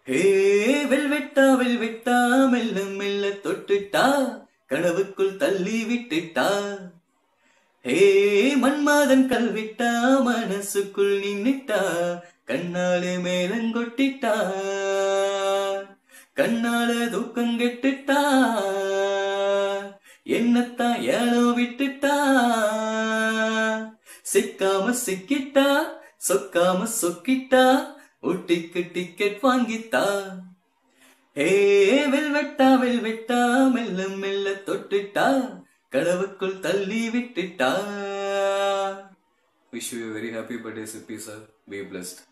ஹே வெல்வெட்டா வெல்வெட்டா மெல்ல மெல்ல தொட்டுட்டா கனவுக்குள் தள்ளி விட்டுட்டா ஹே மன்மாதன் கல்விட்டா மனசுக்குள் நின்னுட்டா கண்ணாலே மேலங்கொட்டிட்டா கண்ணால தூக்கம் கெட்டுட்டா என்னத்தான் ஏனோ விட்டுட்டா சிக்காம சிக்கிட்டா சொக்காம சொக்கிட்டா ஊட்டிக்கு டிக்கெட் வாங்கித்தா ஏ வெல்வெட்டா வெல்வெட்டா மெல்ல மெல்ல தொட்டுட்டா கடவுக்குள் தள்ளி விட்டுட்டா wish you very happy birthday Sippi sir be blessed